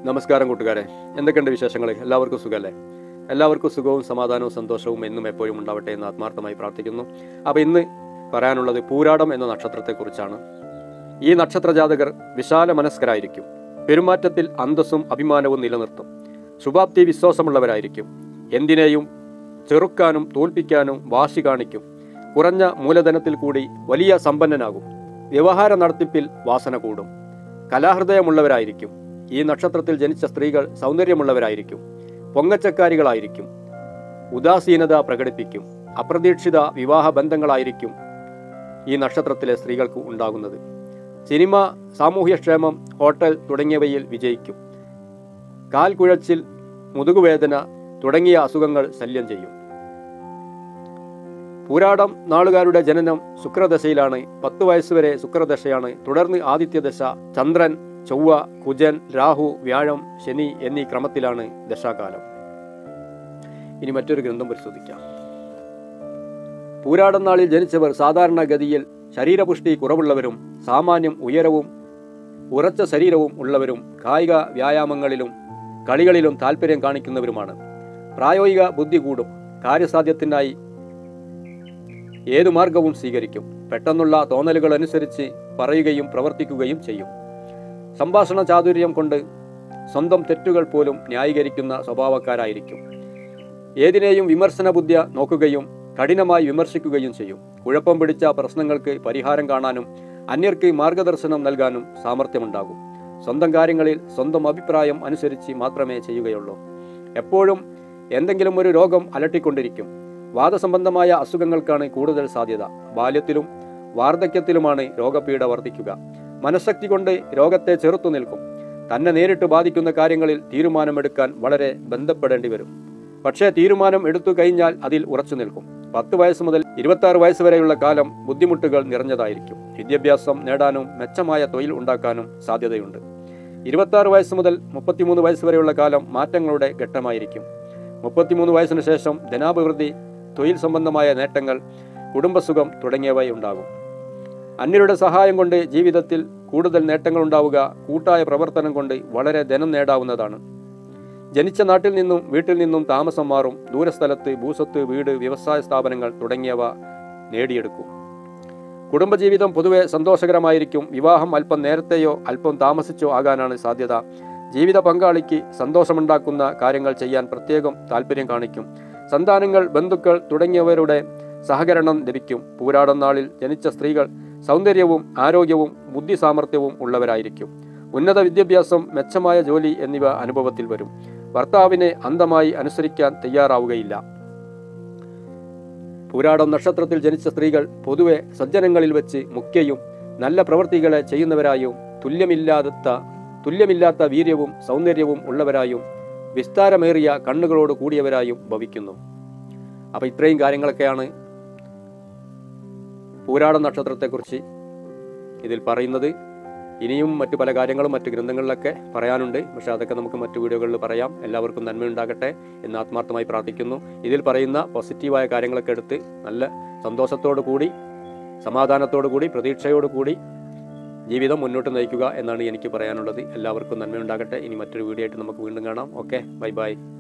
നമസ്കാരം കൂട്ടുകാരെ എന്തൊക്കെയുണ്ട് വിശേഷങ്ങൾ എല്ലാവർക്കും സുഖമല്ലേ എല്ലാവർക്കും സുഖവും സമാധാനവും സന്തോഷവും എന്നും എപ്പോഴും ഉണ്ടാവട്ടെ എന്ന് ആത്മാർത്ഥമായി പ്രാർത്ഥിക്കുന്നു അപ്പോൾ ഇന്ന് പറയാനുള്ളത് പൂരാടം എന്ന നക്ഷത്രത്തെക്കുറിച്ചാണ് ഈ നക്ഷത്ര ജാതകർ വിശാല മനസ്കരായിരിക്കും പെരുമാറ്റത്തിൽ അന്തസ്സും അഭിമാനവും നിലനിർത്തും ശുഭാപ്തി വിശ്വാസമുള്ളവരായിരിക്കും എന്തിനേയും ചെറുക്കാനും തോൽപ്പിക്കാനും വാശി കാണിക്കും കുറഞ്ഞ മൂലധനത്തിൽ കൂടി വലിയ സമ്പന്നനാകും വ്യവഹാര നടത്തിപ്പിൽ വാസന കൂടും കലാഹൃദയമുള്ളവരായിരിക്കും ഈ നക്ഷത്രത്തിൽ ജനിച്ച സ്ത്രീകൾ സൗന്ദര്യമുള്ളവരായിരിക്കും പൊങ്ങച്ചക്കാരികളായിരിക്കും ഉദാസീനത പ്രകടിപ്പിക്കും അപ്രതീക്ഷിത വിവാഹ ബന്ധങ്ങളായിരിക്കും ഈ നക്ഷത്രത്തിലെ സ്ത്രീകൾക്ക് ഉണ്ടാകുന്നത് സിനിമ സാമൂഹ്യക്ഷേമം ഹോട്ടൽ തുടങ്ങിയവയിൽ വിജയിക്കും കാൽ കുഴച്ചിൽ മുതുകുവേദന തുടങ്ങിയ അസുഖങ്ങൾ ശല്യം ചെയ്യും പൂരാടം നാളുകാരുടെ ജനനം ശുക്രദശയിലാണ് പത്ത് വയസ്സുവരെ ശുക്രദശയാണ് തുടർന്ന് ആദിത്യദശ ചന്ദ്രൻ ചൊവ്വ കുജൻ രാഹു വ്യാഴം ശനി എന്നീ ക്രമത്തിലാണ് ദശാകാലം ഇനി മറ്റൊരു ഗ്രന്ഥം പരിശോധിക്കാം പൂരാടം നാളിൽ ജനിച്ചവർ സാധാരണഗതിയിൽ ശരീരപുഷ്ടി കുറവുള്ളവരും സാമാന്യം ഉയരവും ഉറച്ച ശരീരവും ഉള്ളവരും കായിക വ്യായാമങ്ങളിലും കളികളിലും താല്പര്യം കാണിക്കുന്നവരുമാണ് പ്രായോഗിക ബുദ്ധി കൂടും കാര്യസാധ്യത്തിനായി ഏതു മാർഗവും സ്വീകരിക്കും പെട്ടെന്നുള്ള തോന്നലുകൾ അനുസരിച്ച് പറയുകയും പ്രവർത്തിക്കുകയും ചെയ്യും സംഭാഷണ ചാതുര്യം കൊണ്ട് സ്വന്തം തെറ്റുകൾ പോലും ന്യായീകരിക്കുന്ന സ്വഭാവക്കാരായിരിക്കും ഏതിനെയും വിമർശന ബുദ്ധിയ നോക്കുകയും കഠിനമായി വിമർശിക്കുകയും ചെയ്യും കുഴപ്പം പിടിച്ച പ്രശ്നങ്ങൾക്ക് പരിഹാരം കാണാനും അന്യർക്ക് മാർഗദർശനം നൽകാനും സാമർഥ്യമുണ്ടാകും സ്വന്തം കാര്യങ്ങളിൽ സ്വന്തം അഭിപ്രായം അനുസരിച്ച് മാത്രമേ ചെയ്യുകയുള്ളൂ എപ്പോഴും എന്തെങ്കിലും ഒരു രോഗം അലട്ടിക്കൊണ്ടിരിക്കും വാദസംബന്ധമായ അസുഖങ്ങൾക്കാണ് കൂടുതൽ സാധ്യത ബാല്യത്തിലും വാർദ്ധക്യത്തിലുമാണ് രോഗപീഠ വർദ്ധിക്കുക മനഃശക്തി കൊണ്ട് രോഗത്തെ ചെറുത്തു നിൽക്കും തന്നെ നേരിട്ട് ബാധിക്കുന്ന കാര്യങ്ങളിൽ തീരുമാനമെടുക്കാൻ വളരെ ബന്ധപ്പെടേണ്ടി വരും പക്ഷേ തീരുമാനം എടുത്തു കഴിഞ്ഞാൽ അതിൽ ഉറച്ചു നിൽക്കും പത്ത് വയസ്സ് മുതൽ ഇരുപത്തി വയസ്സ് വരെയുള്ള കാലം ബുദ്ധിമുട്ടുകൾ നിറഞ്ഞതായിരിക്കും വിദ്യാഭ്യാസം നേടാനും മെച്ചമായ തൊഴിൽ ഉണ്ടാക്കാനും സാധ്യതയുണ്ട് ഇരുപത്തി വയസ്സ് മുതൽ മുപ്പത്തിമൂന്ന് വയസ്സ് വരെയുള്ള കാലം മാറ്റങ്ങളുടെ ഘട്ടമായിരിക്കും മുപ്പത്തിമൂന്ന് വയസ്സിന് ശേഷം ധനാഭിവൃദ്ധി തൊഴിൽ സംബന്ധമായ നേട്ടങ്ങൾ കുടുംബസുഖം തുടങ്ങിയവയുണ്ടാകും അന്യരുടെ സഹായം കൊണ്ട് ജീവിതത്തിൽ കൂടുതൽ നേട്ടങ്ങൾ ഉണ്ടാവുക കൂട്ടായ പ്രവർത്തനം കൊണ്ട് വളരെ ധനം നേടാവുന്നതാണ് ജനിച്ച നാട്ടിൽ നിന്നും വീട്ടിൽ നിന്നും താമസം മാറും ദൂരസ്ഥലത്ത് ഭൂസ്വത്ത് വീട് വ്യവസായ സ്ഥാപനങ്ങൾ തുടങ്ങിയവ നേടിയെടുക്കും കുടുംബജീവിതം പൊതുവെ സന്തോഷകരമായിരിക്കും വിവാഹം അല്പം നേരത്തെയോ അല്പം താമസിച്ചോ ആകാനാണ് സാധ്യത ജീവിത പങ്കാളിക്ക് സന്തോഷമുണ്ടാക്കുന്ന കാര്യങ്ങൾ ചെയ്യാൻ പ്രത്യേകം താല്പര്യം കാണിക്കും സന്താനങ്ങൾ ബന്ധുക്കൾ തുടങ്ങിയവരുടെ സഹകരണം ലഭിക്കും പൂരാടം നാളിൽ ജനിച്ച സ്ത്രീകൾ സൗന്ദര്യവും ആരോഗ്യവും ബുദ്ധി സാമർഥ്യവും ഉള്ളവരായിരിക്കും ഉന്നത വിദ്യാഭ്യാസം മെച്ചമായ ജോലി എന്നിവ അനുഭവത്തിൽ വരും ഭർത്താവിനെ അന്ധമായി അനുസരിക്കാൻ തയ്യാറാവുകയില്ല പൂരാടം നക്ഷത്രത്തിൽ ജനിച്ച സ്ത്രീകൾ പൊതുവെ സജ്ജനങ്ങളിൽ വെച്ച് മുഖ്യയും നല്ല പ്രവൃത്തികളെ ചെയ്യുന്നവരായും തുല്യമില്ലാത്ത തുല്യമില്ലാത്ത വീര്യവും സൗന്ദര്യവും ഉള്ളവരായും വിസ്താരമേറിയ കണ്ണുകളോട് കൂടിയവരായും ഭവിക്കുന്നു അപ്പോൾ ഇത്രയും കാര്യങ്ങളൊക്കെയാണ് പൂരാടം നക്ഷത്രത്തെക്കുറിച്ച് ഇതിൽ പറയുന്നത് ഇനിയും മറ്റു പല കാര്യങ്ങളും മറ്റു ഗ്രന്ഥങ്ങളിലൊക്കെ പറയാനുണ്ട് പക്ഷെ അതൊക്കെ നമുക്ക് മറ്റു വീഡിയോകളിൽ പറയാം എല്ലാവർക്കും നന്മയുണ്ടാകട്ടെ എന്ന് ആത്മാർത്ഥമായി പ്രാർത്ഥിക്കുന്നു ഇതിൽ പറയുന്ന പോസിറ്റീവായ കാര്യങ്ങളൊക്കെ എടുത്ത് നല്ല സന്തോഷത്തോടു കൂടി സമാധാനത്തോടു കൂടി പ്രതീക്ഷയോടു കൂടി ജീവിതം മുന്നോട്ട് നയിക്കുക എന്നാണ് എനിക്ക് പറയാനുള്ളത് എല്ലാവർക്കും നന്മയുണ്ടാകട്ടെ ഇനി മറ്റൊരു വീഡിയോ ആയിട്ട് നമുക്ക് വീണ്ടും കാണാം ഓക്കെ ബൈ ബൈ